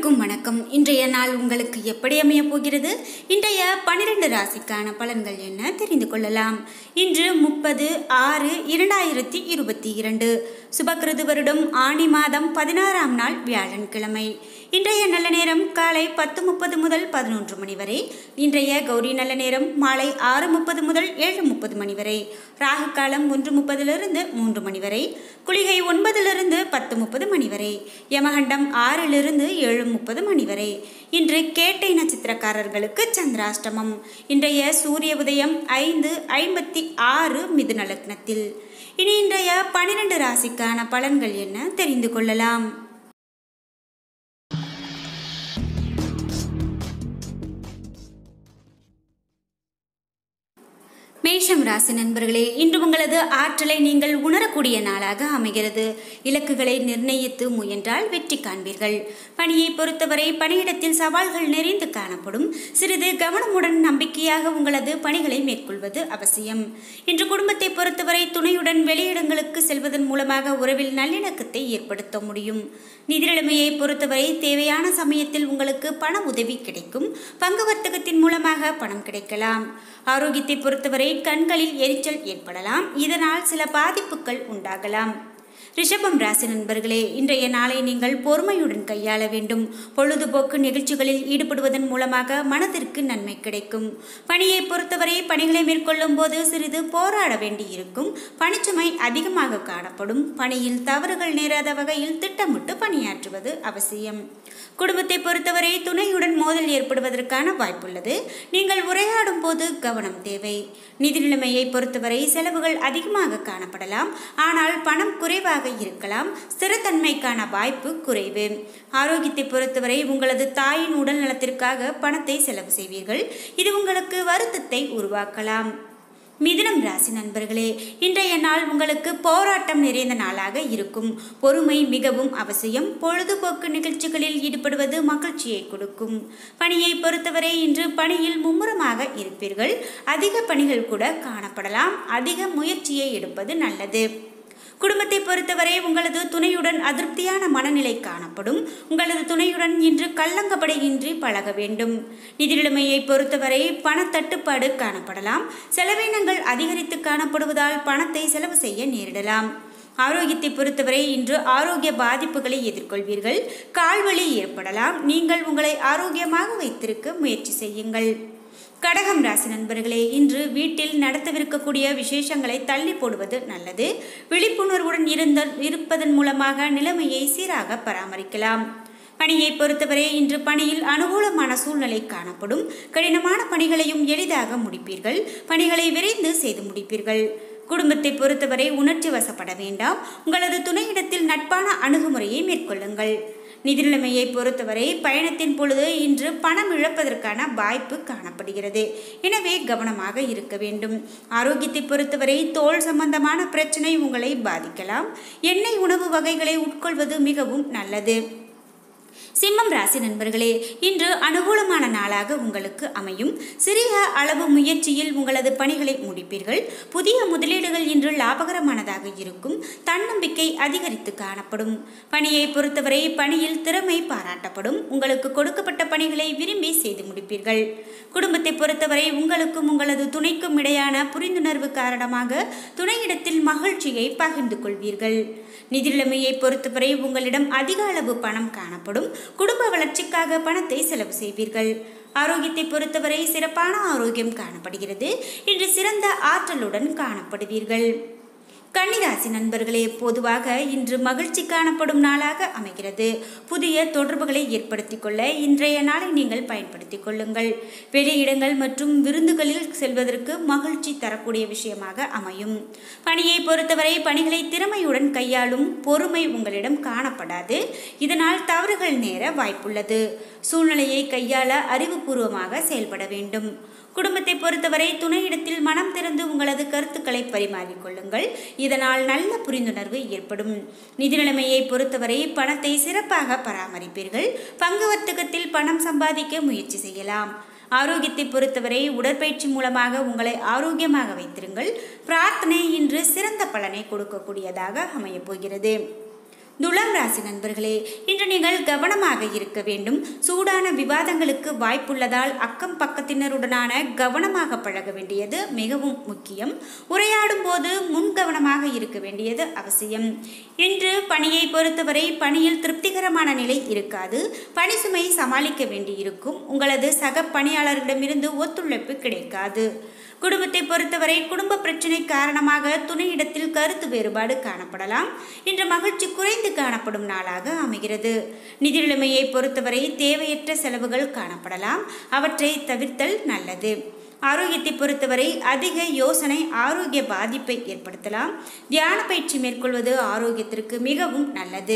அனைவருக்கும் வணக்கம் இன்றைய நாள் உங்களுக்கு எப்படி அமையப் போகிறது இன்றைய பனிரெண்டு ராசிக்கான பலன்கள் என்ன தெரிந்து கொள்ளலாம் இன்று முப்பது ஆறு இரண்டாயிரத்தி இருபத்தி இரண்டு சுபக்கிருது வருடம் ஆணி மாதம் பதினாறாம் நாள் வியாழன்கிழமை இன்றைய நல்ல நேரம் காலை பத்து முப்பது முதல் பதினொன்று மணி வரை இன்றைய கௌரி நல்ல நேரம் மாலை ஆறு முப்பது முதல் ஏழு முப்பது மணி வரை ராகு காலம் ஒன்று முப்பதிலிருந்து மூன்று மணி வரை குளிகை ஒன்பதிலிருந்து பத்து முப்பது மணி வரை யமகண்டம் ஆறிலிருந்து ஏழு முப்பது மணி வரை இன்று கேட்டை நட்சத்திரக்காரர்களுக்கு சந்திராஷ்டமம் இன்றைய சூரிய உதயம் ஐந்து ஐம்பத்தி ஆறு மிதுன லக்னத்தில் இனி இன்றைய பனிரெண்டு ராசிக்கான பலன்கள் என்ன தெரிந்து கொள்ளலாம் மேஷம் ராசி நண்பர்களே இன்று உங்களது ஆற்றலை நீங்கள் உணரக்கூடிய நாளாக அமைகிறது இலக்குகளை நிர்ணயித்து முயன்றால் வெற்றி காண்பீர்கள் பணியை பொறுத்தவரை பணியிடத்தில் சவால்கள் நிறைந்து காணப்படும் சிறிது கவனமுடன் நம்பிக்கையாக உங்களது பணிகளை மேற்கொள்வது அவசியம் இன்று குடும்பத்தை பொறுத்தவரை துணையுடன் வெளியிடங்களுக்கு செல்வதன் மூலமாக உறவில் நல்லிணக்கத்தை ஏற்படுத்த முடியும் நிதி நிலைமையை பொறுத்தவரை தேவையான சமயத்தில் உங்களுக்கு பண உதவி கிடைக்கும் பங்கு வர்த்தகத்தின் மூலமாக பணம் கிடைக்கலாம் ஆரோக்கியத்தை பொறுத்தவரை கண்களில் எரிச்சல் ஏற்படலாம் இதனால் சில பாதிப்புகள் உண்டாகலாம் ரிஷபம் ராசி நண்பர்களே இன்றைய நாளை நீங்கள் பொறுமையுடன் கையாள வேண்டும் பொழுதுபோக்கு நிகழ்ச்சிகளில் ஈடுபடுவதன் மூலமாக மனதிற்கு நன்மை கிடைக்கும் பணியை பொறுத்தவரை பணிகளை மேற்கொள்ளும் போது சிறிது போராட வேண்டியிருக்கும் பணிச்சுமை அதிகமாக காணப்படும் பணியில் தவறுகள் நேராத வகையில் திட்டமிட்டு பணியாற்றுவது அவசியம் குடும்பத்தை பொறுத்தவரை துணையுடன் மோதல் ஏற்படுவதற்கான வாய்ப்புள்ளது நீங்கள் உரையாடும் போது கவனம் தேவை நிதி நிலைமையை பொறுத்தவரை செலவுகள் அதிகமாக காணப்படலாம் ஆனால் பணம் குறைவாக இருக்கலாம் ஸ்திரத்தன்மைக்கான வாய்ப்பு குறைவு ஆரோக்கியத்தை பொறுத்தவரை உங்களது தாயின் உடல் நலத்திற்காக பணத்தை செலவு செய்வீர்கள் இது உங்களுக்கு வருத்தத்தை உருவாக்கலாம் மிதுனம் ராசி நண்பர்களே இன்றைய நாள் உங்களுக்கு போராட்டம் நிறைந்த நாளாக இருக்கும் பொறுமை மிகவும் அவசியம் பொழுதுபோக்கு நிகழ்ச்சிகளில் ஈடுபடுவது மகிழ்ச்சியை கொடுக்கும் பணியை பொறுத்தவரை இன்று பணியில் மும்முரமாக இருப்பீர்கள் அதிக பணிகள் கூட காணப்படலாம் அதிக முயற்சியை எடுப்பது நல்லது குடும்பத்தை பொறுத்தவரை உங்களது துணையுடன் அதிருப்தியான மனநிலை காணப்படும் உங்களது துணையுடன் இன்று கள்ளங்கப்படையின்றி பழக வேண்டும் நிதி நிலைமையை பொறுத்தவரை பணத்தட்டுப்பாடு காணப்படலாம் செலவினங்கள் அதிகரித்து காணப்படுவதால் பணத்தை செலவு செய்ய நேரிடலாம் ஆரோக்கியத்தை பொறுத்தவரை இன்று ஆரோக்கிய பாதிப்புகளை எதிர்கொள்வீர்கள் கால்வலி ஏற்படலாம் நீங்கள் உங்களை ஆரோக்கியமாக வைத்திருக்க முயற்சி செய்யுங்கள் கடகம் ராசி நண்பர்களே இன்று வீட்டில் நடத்தவிருக்கக்கூடிய விசேஷங்களை தள்ளி போடுவது நல்லது விழிப்புணர்வுடன் இருந்த இருப்பதன் மூலமாக நிலைமையை சீராக பராமரிக்கலாம் பணியை பொறுத்தவரை இன்று பணியில் அனுகூலமான சூழ்நிலை காணப்படும் கடினமான பணிகளையும் எளிதாக முடிப்பீர்கள் பணிகளை விரைந்து செய்து முடிப்பீர்கள் குடும்பத்தை பொறுத்தவரை உணர்ச்சி வசப்பட வேண்டாம் உங்களது துணையிடத்தில் நட்பான அணுகுமுறையை மேற்கொள்ளுங்கள் நிதி நிலைமையை பொறுத்தவரை பயணத்தின் பொழுது இன்று பணம் இழப்பதற்கான வாய்ப்பு காணப்படுகிறது எனவே கவனமாக இருக்க வேண்டும் ஆரோக்கியத்தை பொறுத்தவரை தோல் சம்பந்தமான பிரச்சனை உங்களை பாதிக்கலாம் எண்ணெய் உணவு வகைகளை உட்கொள்வது மிகவும் நல்லது சிம்மம் ராசி நண்பர்களே இன்று அனுகூலமான நாளாக உங்களுக்கு அமையும் சிறிய அளவு முயற்சியில் உங்களது பணிகளை முடிப்பீர்கள் புதிய முதலீடுகள் இன்று லாபகரமானதாக இருக்கும் தன்னம்பிக்கை அதிகரித்து காணப்படும் பணியை பொறுத்தவரை பணியில் திறமை பாராட்டப்படும் உங்களுக்கு கொடுக்கப்பட்ட பணிகளை விரும்பி செய்து முடிப்பீர்கள் குடும்பத்தை பொறுத்தவரை உங்களுக்கும் உங்களது துணைக்கும் இடையான புரிந்துணர்வு காரணமாக துணையிடத்தில் மகிழ்ச்சியை பகிர்ந்து கொள்வீர்கள் நிதி நிலைமையை பொறுத்தவரை உங்களிடம் அதிக அளவு பணம் காணப்படும் குடும்ப வளர்ச்சிக்காக பணத்தை செலவு செய்வீர்கள் ஆரோக்கியத்தை பொறுத்தவரை சிறப்பான ஆரோக்கியம் காணப்படுகிறது இன்று சிறந்த ஆற்றலுடன் காணப்படுவீர்கள் கன்னிராசி நண்பர்களே பொதுவாக இன்று மகிழ்ச்சி காணப்படும் நாளாக அமைகிறது புதிய தொடர்புகளை ஏற்படுத்திக் கொள்ள இன்றைய நாளை நீங்கள் பயன்படுத்திக் கொள்ளுங்கள் வெளியிடங்கள் மற்றும் விருந்துகளில் செல்வதற்கு மகிழ்ச்சி தரக்கூடிய விஷயமாக அமையும் பணியை பொறுத்தவரை பணிகளை திறமையுடன் கையாளும் பொறுமை உங்களிடம் காணப்படாது இதனால் தவறுகள் நேர வாய்ப்புள்ளது சூழ்நிலையை கையாள அறிவுபூர்வமாக செயல்பட வேண்டும் குடும்பத்தை பொறுத்தவரை துணையிடத்தில் மனம் திறந்து உங்களது கருத்துக்களை பரிமாறிக்கொள்ளுங்கள் இதனால் நல்ல புரிந்துணர்வு ஏற்படும் நிதி நிலைமையை பொறுத்தவரை பணத்தை சிறப்பாக பராமரிப்பீர்கள் பங்கு வர்த்தகத்தில் பணம் சம்பாதிக்க முயற்சி செய்யலாம் ஆரோக்கியத்தை பொறுத்தவரை உடற்பயிற்சி மூலமாக உங்களை ஆரோக்கியமாக வைத்திருங்கள் பிரார்த்தனை இன்று சிறந்த பலனை கொடுக்கக்கூடியதாக அமையப் போகிறது துலாம் ராசி நண்பர்களே இன்று நீங்கள் கவனமாக இருக்க வேண்டும் சூடான விவாதங்களுக்கு வாய்ப்புள்ளதால் அக்கம் பக்கத்தினருடனான கவனமாக பழக வேண்டியது மிகவும் முக்கியம் உரையாடும் போது முன் கவனமாக இருக்க வேண்டியது அவசியம் இன்று பணியை பொறுத்தவரை பணியில் திருப்திகரமான நிலை இருக்காது பணி சுமை சமாளிக்க வேண்டியிருக்கும் உங்களது சக பணியாளர்களிடமிருந்து ஒத்துழைப்பு கிடைக்காது குடும்பத்தை பொறுத்தவரை குடும்ப பிரச்சனை காரணமாக துணையிடத்தில் கருத்து வேறுபாடு காணப்படலாம் இன்று மகிழ்ச்சி குறைந்து காணப்படும் நாளாக அமைகிறது நிதி நிலைமையை பொறுத்தவரை தேவையற்ற செலவுகள் காணப்படலாம் அவற்றை தவிர்த்தல் நல்லது ஆரோக்கியத்தை பொறுத்தவரை அதிக யோசனை ஆரோக்கிய பாதிப்பை ஏற்படுத்தலாம் தியான பயிற்சி மேற்கொள்வது ஆரோக்கியத்திற்கு மிகவும் நல்லது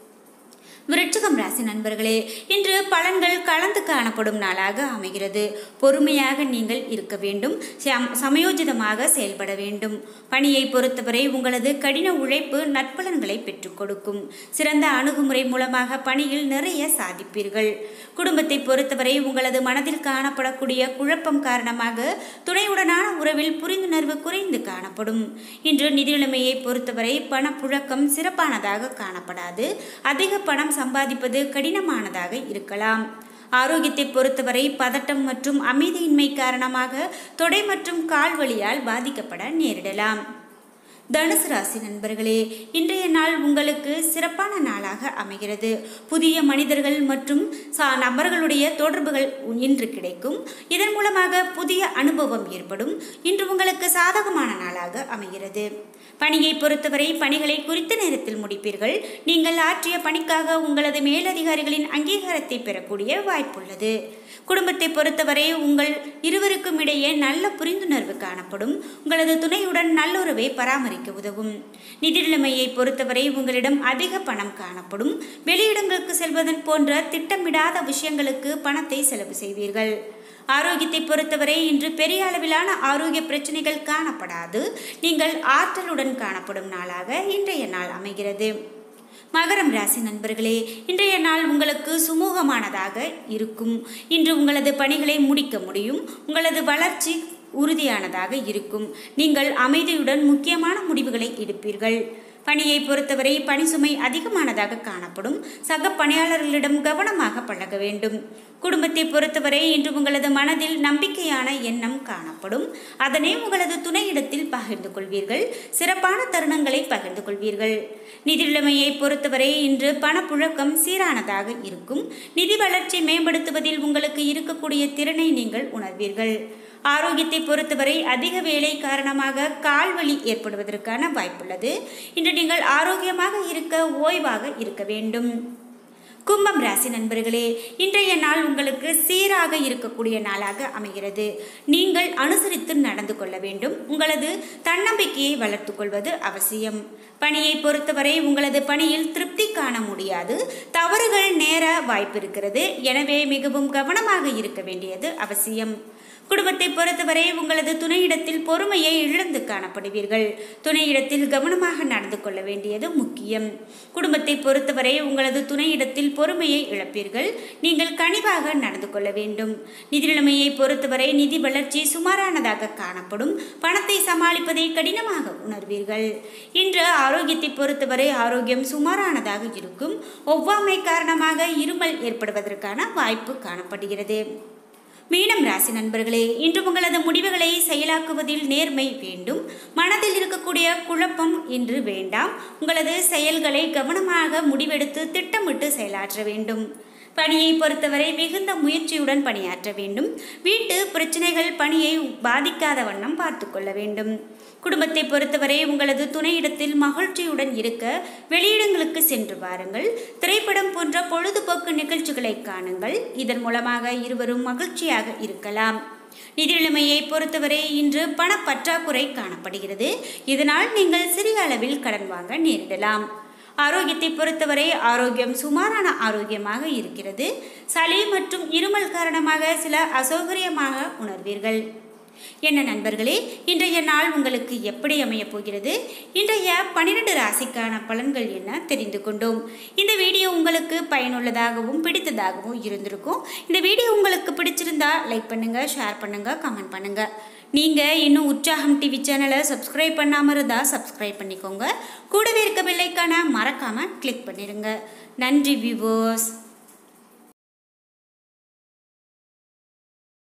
விருட்சகம் ராசி நண்பர்களே இன்று பலன்கள் கலந்து காணப்படும் நாளாக அமைகிறது பொறுமையாக நீங்கள் இருக்க வேண்டும் சம்- சமயோஜிதமாக செயல்பட வேண்டும் பணியை பொறுத்தவரை உங்களது கடின உழைப்பு நற்பலன்களை பெற்றுக் கொடுக்கும் சிறந்த அணுகுமுறை மூலமாக பணியில் நிறைய சாதிப்பீர்கள் குடும்பத்தை பொறுத்தவரை உங்களது மனதில் காணப்படக்கூடிய குழப்பம் காரணமாக துணையுடனான உறவில் புரிந்துணர்வு குறைந்து காணப்படும் இன்று நிதி நிலைமையை பொறுத்தவரை பணப்புழக்கம் சிறப்பானதாக காணப்படாது அதிக பணம் சம்பாதிப்பது கடினமானதாக இருக்கலாம் ஆரோக்கியத்தை பொறுத்தவரை பதட்டம் மற்றும் அமைதியின்மை காரணமாக தொடை மற்றும் கால் வலியால் பாதிக்கப்பட நேரிடலாம் தனுசு ராசி நண்பர்களே இன்றைய நாள் உங்களுக்கு சிறப்பான நாளாக அமைகிறது புதிய மனிதர்கள் மற்றும் சா நபர்களுடைய தொடர்புகள் இன்று கிடைக்கும் இதன் மூலமாக புதிய அனுபவம் ஏற்படும் இன்று உங்களுக்கு சாதகமான நாளாக அமைகிறது பணியை பொறுத்தவரை பணிகளை குறித்த நேரத்தில் முடிப்பீர்கள் நீங்கள் ஆற்றிய பணிக்காக உங்களது மேலதிகாரிகளின் அங்கீகாரத்தை பெறக்கூடிய வாய்ப்புள்ளது குடும்பத்தை பொறுத்தவரை உங்கள் இருவருக்கும் இடையே நல்ல புரிந்துணர்வு காணப்படும் உங்களது துணையுடன் நல்லுறவை பராமரிக்க உதவும் நிதி நிலைமையை பொறுத்தவரை உங்களிடம் அதிக பணம் காணப்படும் வெளியிடங்களுக்கு செல்வதன் போன்ற திட்டமிடாத விஷயங்களுக்கு பணத்தை செலவு செய்வீர்கள் ஆரோக்கியத்தை பொறுத்தவரை இன்று பெரிய அளவிலான ஆரோக்கிய பிரச்சனைகள் காணப்படாது நீங்கள் ஆற்றலுடன் காணப்படும் நாளாக இன்றைய நாள் அமைகிறது மகரம் ராசி நண்பர்களே இன்றைய நாள் உங்களுக்கு சுமூகமானதாக இருக்கும் இன்று உங்களது பணிகளை முடிக்க முடியும் உங்களது வளர்ச்சி உறுதியானதாக இருக்கும் நீங்கள் அமைதியுடன் முக்கியமான முடிவுகளை எடுப்பீர்கள் பணியை பொறுத்தவரை பணி சுமை அதிகமானதாக காணப்படும் சக பணியாளர்களிடம் கவனமாக பழக வேண்டும் குடும்பத்தை பொறுத்தவரை இன்று உங்களது மனதில் நம்பிக்கையான எண்ணம் காணப்படும் அதனை உங்களது துணையிடத்தில் பகிர்ந்து கொள்வீர்கள் சிறப்பான தருணங்களை பகிர்ந்து கொள்வீர்கள் நிதி நிலைமையை பொறுத்தவரை இன்று பணப்புழக்கம் சீரானதாக இருக்கும் நிதி வளர்ச்சி மேம்படுத்துவதில் உங்களுக்கு இருக்கக்கூடிய திறனை நீங்கள் உணர்வீர்கள் ஆரோக்கியத்தை பொறுத்தவரை அதிக வேலை காரணமாக கால்வலி ஏற்படுவதற்கான வாய்ப்புள்ளது இன்று நீங்கள் ஆரோக்கியமாக இருக்க ஓய்வாக இருக்க வேண்டும் கும்பம் ராசி நண்பர்களே இன்றைய நாள் உங்களுக்கு சீராக இருக்கக்கூடிய நாளாக அமைகிறது நீங்கள் அனுசரித்து நடந்து கொள்ள வேண்டும் உங்களது தன்னம்பிக்கையை வளர்த்துக் கொள்வது அவசியம் பணியை பொறுத்தவரை உங்களது பணியில் திருப்தி காண முடியாது தவறுகள் நேர வாய்ப்பு இருக்கிறது எனவே மிகவும் கவனமாக இருக்க வேண்டியது அவசியம் குடும்பத்தை பொறுத்தவரை உங்களது துணையிடத்தில் பொறுமையை இழந்து காணப்படுவீர்கள் துணையிடத்தில் கவனமாக நடந்து கொள்ள வேண்டியது முக்கியம் குடும்பத்தை பொறுத்தவரை உங்களது துணையிடத்தில் பொறுமையை இழப்பீர்கள் நீங்கள் கனிவாக நடந்து கொள்ள வேண்டும் நிதி நிலைமையை பொறுத்தவரை நிதி வளர்ச்சி சுமாரானதாக காணப்படும் பணத்தை சமாளிப்பதை கடினமாக உணர்வீர்கள் இன்று ஆரோக்கியத்தை பொறுத்தவரை ஆரோக்கியம் சுமாரானதாக இருக்கும் ஒவ்வாமை காரணமாக இருமல் ஏற்படுவதற்கான வாய்ப்பு காணப்படுகிறது மீனம் ராசி நண்பர்களே இன்று உங்களது முடிவுகளை செயலாக்குவதில் நேர்மை வேண்டும் மனதில் இருக்கக்கூடிய குழப்பம் இன்று வேண்டாம் உங்களது செயல்களை கவனமாக முடிவெடுத்து திட்டமிட்டு செயலாற்ற வேண்டும் பணியை பொறுத்தவரை மிகுந்த முயற்சியுடன் பணியாற்ற வேண்டும் வீட்டு பிரச்சனைகள் பணியை பாதிக்காத வண்ணம் பார்த்து கொள்ள வேண்டும் குடும்பத்தை பொறுத்தவரை உங்களது துணையிடத்தில் மகிழ்ச்சியுடன் இருக்க வெளியிடங்களுக்கு சென்று வாருங்கள் திரைப்படம் போன்ற பொழுதுபோக்கு நிகழ்ச்சிகளை காணுங்கள் இதன் மூலமாக இருவரும் மகிழ்ச்சியாக இருக்கலாம் நிதி நிலைமையை பொறுத்தவரை இன்று பணப்பற்றாக்குறை காணப்படுகிறது இதனால் நீங்கள் சிறிய அளவில் கடன் வாங்க நேரிடலாம் ஆரோக்கியத்தை பொறுத்தவரை ஆரோக்கியம் சுமாரான ஆரோக்கியமாக இருக்கிறது சளி மற்றும் இருமல் காரணமாக சில அசௌகரியமாக உணர்வீர்கள் என்ன நண்பர்களே இன்றைய நாள் உங்களுக்கு எப்படி அமையப் போகிறது இன்றைய பன்னிரண்டு ராசிக்கான பலன்கள் என்ன தெரிந்து கொண்டோம் இந்த வீடியோ உங்களுக்கு பயனுள்ளதாகவும் பிடித்ததாகவும் இருந்திருக்கும் இந்த வீடியோ உங்களுக்கு பிடிச்சிருந்தா லைக் பண்ணுங்க ஷேர் பண்ணுங்க கமெண்ட் பண்ணுங்க நீங்கள் இன்னும் உற்சாகம் டிவி சேனலை சப்ஸ்கிரைப் பண்ணாமல் இருந்தால் சப்ஸ்கிரைப் பண்ணிக்கோங்க கூடவே இருக்க பெல்லைக்கான மறக்காமல் கிளிக் பண்ணிடுங்க நன்றி வியூவர்ஸ்